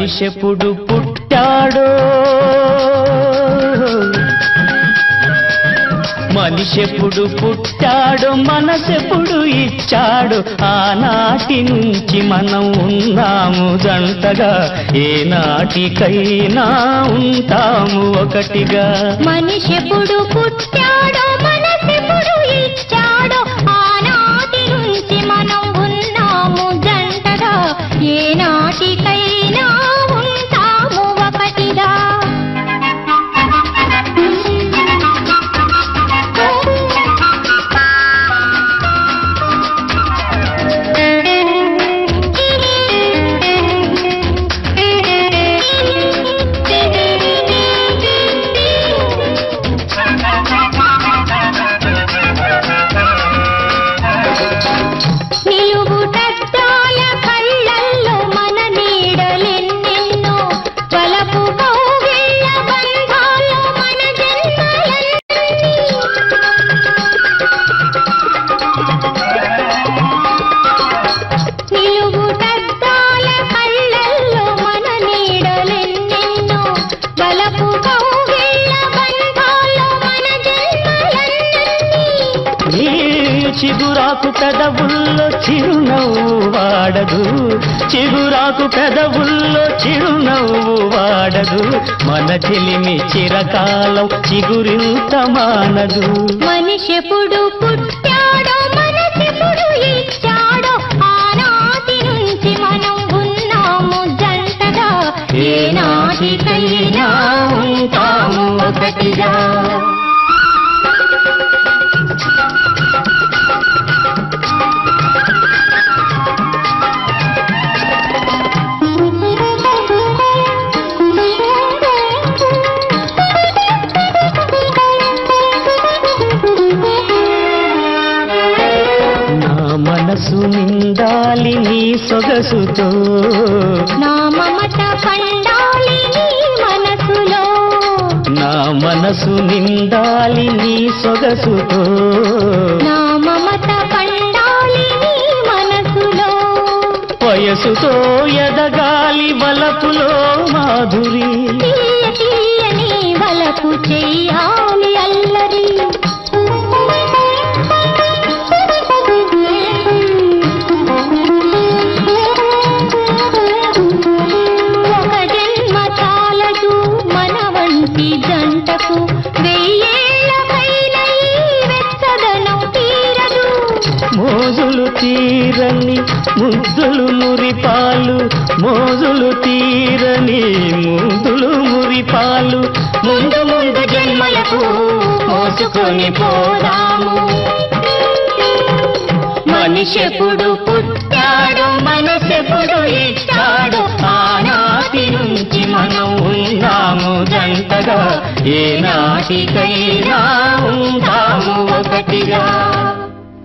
మనిషెప్పుడు పుట్టాడో మనిషెప్పుడు పుట్టాడు మనసెప్పుడు ఇచ్చాడు ఆనాటి నుంచి మనం ఉన్నాము జంటగా ఏ నాటికైనా ఉంటాము ఒకటిగా మనిషెప్పుడు పుట్టాడో మనసెప్పుడు ఇచ్చాడో ఆనాటి నుంచి మనం ఉన్నాము జంటగా ఏ నాటికైనా ఉంటాము ఒకటిగా నిలువుటద్దాల కళ్ళల్లో మన నీడలెన్నెన్నో వలపు కౌగిళ్ళ బంధాల్లో మన జన్మలన్నీ నిలువుటద్దాల కళ్ళల్లో మన నీడలెన్నెన్నో వలపు కౌగిళ్ళ బంధాల్లో మన జన్మలన్నీ నీ చిగురాకు పెదవుల్లో చిరునవ్వు వాడదు చిగురాకు పెదవుల్లో చిరునవ్వు వాడదు మన చెలిమి చిరకాలం చిగురింత మానదు మనిషెప్పుడు పుట్టాడో మనసెప్పుడు ఇచ్చాడో ఆనాటి నుంచి మనం ఉన్నాము జంటగా ఏ నాటికైనా ఉంటాము ఒకటిగా నా మనసు నిండాలి నీ సొగసుతో నా మమత పండాలి నీ మనసులో నా మనసు నిండాలి నీ సొగసుతో నా మమత పండాలి నీ మనసులో వయసుతో ఎదగాలి వలపులో మాధురి తీయ తీయని వలకు చెయ్యాలి అల్లరి ఒక జన్మ చాలదు మన వంటి జంటకు వెయ్యేళ్ళకైన ఈ వెచ్చదనం తీరదు మోజులు తీరని ముద్దులు మురిపాలు మోజులు తీరని ముద్దులు మురిపాలు ముందు ముందు జన్మలకు మోసుకొని పోదాము మనిషెప్పుడు పుట్టాడు మనసెప్పుడు ఇచ్చాడు ఆనాటి నుంచి మనం ఉన్నాము జంటగా ఏ నాటికైనా ఉంటాము ఒకటిగా